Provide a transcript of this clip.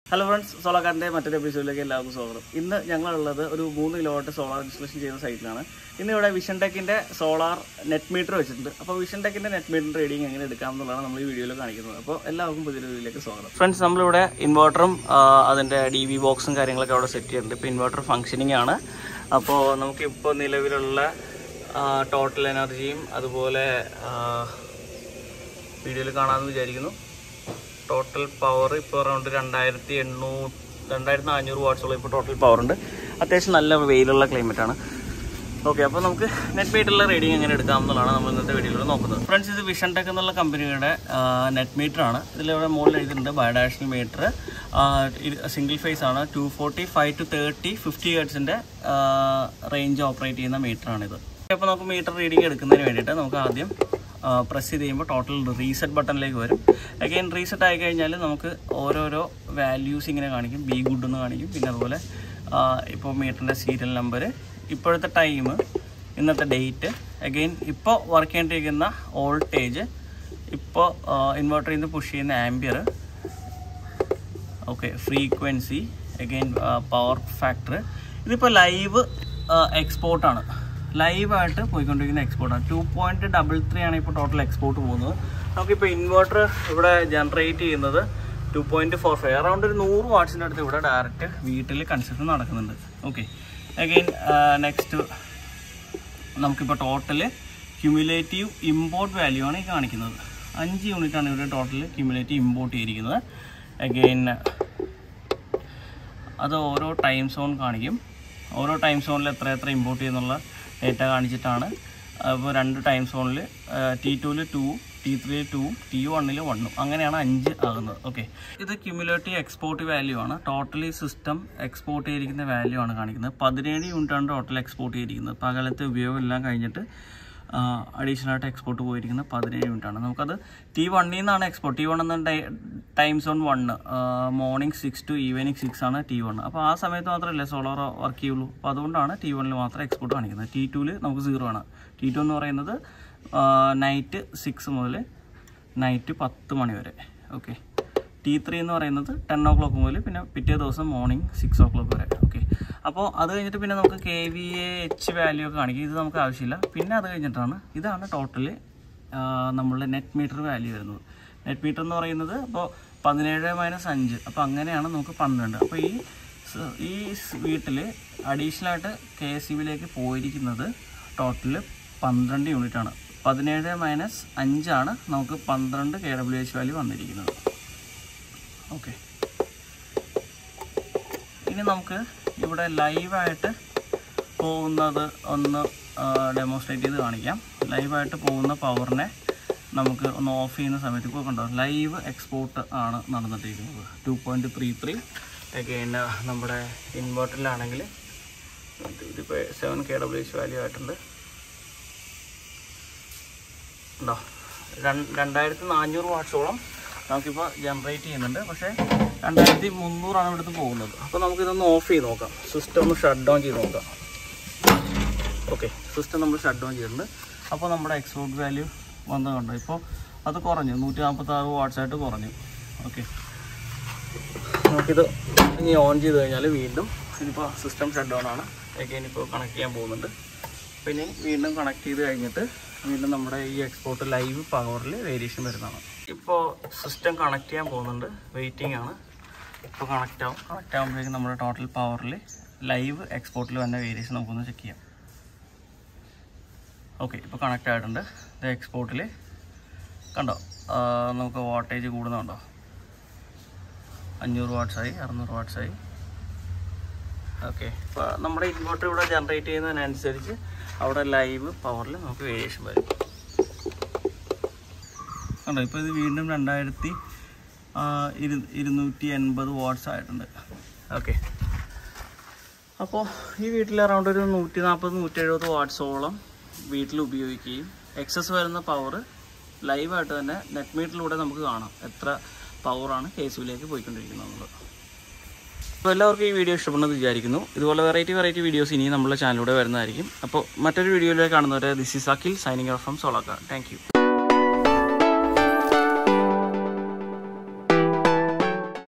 hello friends സോളാക്കാരൻ്റെ മറ്റൊരു എപ്പിസോഡിലേക്ക് എല്ലാവർക്കും സ്വാഗതം ഇന്ന് ഞങ്ങളുള്ളത് ഒരു മൂന്ന് കിലോ വാട്ട് സോളാർ ഇൻസ്റ്റലേഷൻ ചെയ്യുന്ന സൈറ്റിലാണ് ഇന്ന് ഇവിടെ വിഷൻ ടെക്കിൻ്റെ സോളാർ നെറ്റ് മീറ്റർ വെച്ചിട്ടുണ്ട് അപ്പോൾ വിഷൻ ടെക്കിൻ്റെ നെറ്റ് മീറ്റർ റീഡിംഗ് എങ്ങനെ എടുക്കാം എന്നുള്ളതാണ് നമ്മൾ ഈ വീഡിയോയിൽ കാണിക്കുന്നത് അപ്പോൾ എല്ലാവർക്കും പുതിയൊരു വീഡിയോയിലേക്ക് സ്വാഗതം ഫ്രണ്ട്സ് നമ്മളിവിടെ ഇൻവെർട്ടറും അതിൻ്റെ ഡി വി ബോക്സും കാര്യങ്ങളൊക്കെ അവിടെ സെറ്റ് ചെയ്തിട്ടുണ്ട് ഇപ്പോൾ ഇൻവെർട്ടർ ഫംഗ്ഷനിങ് ആണ് അപ്പോൾ നമുക്കിപ്പോൾ നിലവിലുള്ള ടോട്ടൽ എനർജിയും അതുപോലെ വീഡിയോയിൽ കാണാമെന്ന് വിചാരിക്കുന്നു ടോട്ടൽ പവർ ഇപ്പോൾ അറൗണ്ട് രണ്ടായിരത്തി എണ്ണൂറ് രണ്ടായിരത്തി നാനൂറ് വാട്ട്സോളം ഇപ്പോൾ ടോട്ടൽ പവർ ഉണ്ട് അത്യാവശ്യം നല്ല വെയിലുള്ള ക്ലൈമറ്റ് ആണ് ഓക്കെ അപ്പോൾ നമുക്ക് നെറ്റ് മീറ്ററിലെ റീഡിംഗ് എങ്ങനെ എടുക്കാം എന്നുള്ളതാണ് നമ്മൾ ഇന്നത്തെ വീഡിയോയിൽ നോക്കുന്നത് ഫ്രണ്ട്സ് ഇത് വിഷൻ ടെക് എന്നുള്ള കമ്പനിയുടെ നെറ്റ് മീറ്റർ ആണ് ഇതിലിവിടെ മുകളിൽ എഴുതിയിട്ടുണ്ട് ബയോഡാഷണൽ മീറ്റർ സിംഗിൾ ഫേസ് ആണ് two forty five two thirty fifty ഹേർട്സിൻ്റെ റേഞ്ച് ഓപ്പറേറ്റ് ചെയ്യുന്ന മീറ്ററാണിത് അപ്പോൾ നമുക്ക് മീറ്റർ റീഡിംഗ് എടുക്കുന്നതിന് വേണ്ടിയിട്ട് നമുക്ക് ആദ്യം പ്രസ് ചെയ്ത് കഴിയുമ്പോൾ ടോട്ടൽ റീസെറ്റ് ബട്ടണിലേക്ക് വരും അഗൈൻ റീസെറ്റ് ആയി കഴിഞ്ഞാൽ നമുക്ക് ഓരോരോ വാല്യൂസ് ഇങ്ങനെ കാണിക്കും ബി ഗുഡ് എന്ന് കാണിക്കും പിന്നെ അതുപോലെ ഇപ്പോൾ മീറ്ററിൻ്റെ സീരിയൽ നമ്പർ ഇപ്പോഴത്തെ ടൈം ഇന്നത്തെ ഡേറ്റ് അഗെയിൻ ഇപ്പോൾ വർക്ക് ചെയ്യേണ്ടിരിക്കുന്ന വോൾട്ടേജ് ഇപ്പോൾ ഇൻവെർട്ടറിൽ നിന്ന് പുഷ് ചെയ്യുന്ന ampere okay frequency again power factor ഇതിപ്പോൾ ലൈവ് എക്സ്പോർട്ടാണ് ലൈവായിട്ട് പോയിക്കൊണ്ടിരിക്കുന്ന എക്സ്പോർട്ടാണ് ടു പോയിൻറ്റ് ഡബിൾ ത്രീ ആണ് ഇപ്പോൾ ടോട്ടൽ എക്സ്പോർട്ട് പോകുന്നത് നമുക്കിപ്പോൾ ഇൻവെർട്ടർ ഇവിടെ ജനറേറ്റ് ചെയ്യുന്നത് two point four five around ഒരു നൂറ് വാട്ട്സിൻ്റെ അടുത്ത് ഇവിടെ ഡയറക്റ്റ് വീട്ടിൽ കൺസ്ട്രക്ഷൻ നടക്കുന്നുണ്ട് ഓക്കെ അഗെയിൻ നെക്സ്റ്റ് നമുക്കിപ്പോൾ ടോട്ടൽ ക്യുമുലേറ്റീവ് ഇമ്പോർട്ട് വാല്യൂ ആണ് ഈ കാണിക്കുന്നത് അഞ്ച് യൂണിറ്റാണ് ഇവിടെ ടോട്ടൽ ക്യുമുലേറ്റീവ് ഇമ്പോർട്ട് ചെയ്തിരിക്കുന്നത് അഗെയിൻ അത് ഓരോ ടൈം സോൺ കാണിക്കും ഓരോ ടൈം സോണിൽ എത്ര എത്ര ഇമ്പോർട്ട് ചെയ്യുന്നുള്ള ഡേറ്റ കാണിച്ചിട്ടാണ് അപ്പോൾ രണ്ട് ടൈം സോണിൽ ടി ടുവിൽ ടു ടി ത്രീയിൽ ടു ടി വണ്ണിൽ വണ്ണും അങ്ങനെയാണ് അഞ്ച് ആകുന്നത് ഓക്കെ ഇത് ക്യുമുലേറ്റീവ് എക്സ്പോർട്ട് വാല്യൂ ആണ് ടോട്ടലി സിസ്റ്റം എക്സ്പോർട്ട് ചെയ്തിരിക്കുന്ന വാല്യൂ ആണ് കാണിക്കുന്നത് പതിനേഴ് യൂണിറ്റാണ് ടോട്ടൽ എക്സ്പോർട്ട് ചെയ്തിരിക്കുന്നത് പകലത്തെ ഉപയോഗം എല്ലാം കഴിഞ്ഞിട്ട് അഡീഷണൽ ആയിട്ട് എക്സ്പോർട്ട് പോയിരിക്കുന്ന പതിനേഴ് യൂണിറ്റ് ആണ് നമുക്കത് ടി വണ്ണിൽ നിന്നാണ് എക്സ്പോർട്ട് ടി വൺ എന്ന time zone one morning six to evening six ആണ് ടി വൺ അപ്പോൾ ആ സമയത്ത് മാത്രമല്ലേ സോളാർ വർക്ക് ചെയ്യുള്ളൂ അപ്പോൾ അതുകൊണ്ടാണ് ടി വണ്ണിൽ മാത്രം എക്സ്പോർട്ട് കാണിക്കുന്നത് ടി ടുവിൽ നമുക്ക് സീറോ ആണ് ടി ടു എന്ന് പറയുന്നത് നൈറ്റ് സിക്സ് മുതൽ നൈറ്റ് പത്ത് മണി വരെ ഓക്കെ ടി ത്രീ എന്ന് പറയുന്നത് ടെൻ ഓ ക്ലോക്ക് മുതൽ പിന്നെ പിറ്റേ ദിവസം മോർണിംഗ് സിക്സ് ഓ ക്ലോക്ക് വരെ ഓക്കെ അപ്പോൾ അത് കഴിഞ്ഞിട്ട് പിന്നെ നമുക്ക് K V A H value ഒക്കെ കാണിക്കും ഇത് നമുക്ക് ആവശ്യമില്ല പിന്നെ അത് കഴിഞ്ഞിട്ടാണ് ഇതാണ് ടോട്ടൽ നമ്മളുടെ നെറ്റ് മീറ്റർ വാല്യൂ വരുന്നത് നെറ്റ് മീറ്റർ എന്ന് പറയുന്നത് അപ്പോൾ പതിനേഴ് മൈനസ് അഞ്ച് അപ്പോൾ അങ്ങനെയാണ് നമുക്ക് പന്ത്രണ്ട് അപ്പോൾ ഈ സ് ഈ വീട്ടിൽ അഡീഷണലായിട്ട് കെ എസ് സി ബിയിലേക്ക് പോയിരിക്കുന്നത് ടോട്ടൽ പന്ത്രണ്ട് യൂണിറ്റ് ആണ് പതിനേഴ് മൈനസ് അഞ്ചാണ് നമുക്ക് പന്ത്രണ്ട് കെ ഡബ്ല്യു എച്ച് വാല്യൂ വന്നിരിക്കുന്നത് ഓക്കെ ഇനി നമുക്ക് ഇവിടെ ലൈവായിട്ട് പോകുന്നത് ഒന്ന് ഡെമോൺസ്ട്രേറ്റ് ചെയ്ത് കാണിക്കാം ലൈവായിട്ട് പോകുന്ന പവറിനെ നമുക്ക് ഒന്ന് ഓഫ് ചെയ്യുന്ന സമയത്ത് ഇപ്പോൾ കണ്ടോ ലൈവ് എക്സ്പോർട്ട് ആണ് നടന്നിട്ടിരിക്കുന്നത് two point three three again നമ്മുടെ ഇൻവെർട്ടറിലാണെങ്കിൽ ഇതിപ്പോൾ seven K W H value ആയിട്ടുണ്ട് ഉണ്ടോ രണ്ടായിരത്തി നാനൂറ് വാട്ട്സോളം നമുക്കിപ്പോൾ ജനറേറ്റ് ചെയ്യുന്നുണ്ട് പക്ഷേ രണ്ടായിരത്തി മുന്നൂറാണ് ഇവിടുന്ന് പോകുന്നത് അപ്പോൾ നമുക്കിതൊന്ന് ഓഫ് ചെയ്ത് നോക്കാം സിസ്റ്റം ഒന്ന് ഷട്ട് ഡൗൺ ചെയ്ത് നോക്കാം ഓക്കെ സിസ്റ്റം നമ്മൾ ഷട്ട് ഡൗൺ ചെയ്തിട്ടുണ്ട് അപ്പോൾ നമ്മുടെ എക്സ്പോർട്ട് വാല്യൂ വന്നതുകൊണ്ട് ഇപ്പോൾ അത് കുറഞ്ഞു നൂറ്റി നാൽപ്പത്താറ് വാട്ട്സായിട്ട് കുറഞ്ഞു ഓക്കെ നമുക്കിത് ഇനി ഓൺ ചെയ്ത് കഴിഞ്ഞാൽ വീണ്ടും ഇനിയിപ്പോൾ സിസ്റ്റം ഷട്ട് ഡൗൺ ആണ് അഗൈൻ ഇപ്പോൾ കണക്ട് ചെയ്യാൻ പോകുന്നുണ്ട് പിന്നെ വീണ്ടും കണക്ട് ചെയ്ത് കഴിഞ്ഞിട്ട് വീണ്ടും നമ്മുടെ ഈ എക്സ്പോർട്ട് ലൈവ് പവറിൽ വേരിയേഷൻ വരുന്നതാണ് ഇപ്പോൾ സിസ്റ്റം കണക്ട് ചെയ്യാൻ പോകുന്നുണ്ട് വെയിറ്റിംഗ് ആണ് ഇപ്പോൾ കണക്റ്റ് ആവും കണക്റ്റ് ആകുമ്പോഴേക്കും നമ്മുടെ ടോട്ടൽ പവറിൽ ലൈവ് എക്സ്പോർട്ടിൽ വന്ന വേരിയേഷൻ നമുക്കൊന്ന് ചെക്ക് ചെയ്യാം ഓക്കെ ഇപ്പോൾ കണക്റ്റ് ആയിട്ടുണ്ട് ഇത് എക്സ്പോർട്ടിൽ കണ്ടോ ആ, നമുക്ക് വാട്ടേജ് കൂടുന്നുണ്ടോ അഞ്ഞൂറ് വാട്ട്സായി അറുന്നൂറ് വാട്ട്സായി ഓക്കെ ഇപ്പോൾ നമ്മുടെ ഇൻവെർട്ടർ ഇവിടെ ജനറേറ്റ് ചെയ്യുന്നതിനനുസരിച്ച് അവിടെ ലൈവ് പവറിൽ നമുക്ക് വേരിയേഷൻ വരും കണ്ടോ ഇപ്പോൾ ഇത് വീണ്ടും രണ്ടായിരത്തി ആ, ഇരു ഇരുന്നൂറ്റി എൺപത് വാട്ട്സ് ആയിട്ടുണ്ട് ഓക്കെ അപ്പോൾ ഈ വീട്ടിൽ അറൗണ്ട് ഒരു നൂറ്റി നാൽപ്പത് നൂറ്റി എഴുപത് വാട്ട്സോളം വീട്ടിൽ ഉപയോഗിക്കുകയും എക്സസ് വരുന്ന പവർ ലൈവായിട്ട് തന്നെ നെറ്റ് മീറ്ററിലൂടെ നമുക്ക് കാണാം എത്ര പവറാണ് കെ എസ് ബിയിലേക്ക് പോയിക്കൊണ്ടിരിക്കുന്നത് എന്നുള്ളത് അപ്പോൾ എല്ലാവർക്കും ഈ വീഡിയോ ഇഷ്ടപ്പെടുന്നത് വിചാരിക്കുന്നു ഇതുപോലെ വെറൈറ്റി വെറൈറ്റി വീഡിയോസ് ഇനിയും നമ്മുടെ ചാനലിലൂടെ വരുന്നതായിരിക്കും അപ്പോൾ മറ്റൊരു വീഡിയോയിലേക്ക് കാണുന്നവരെ this is Akhil signing off from സോളാക്ക താങ്ക് യു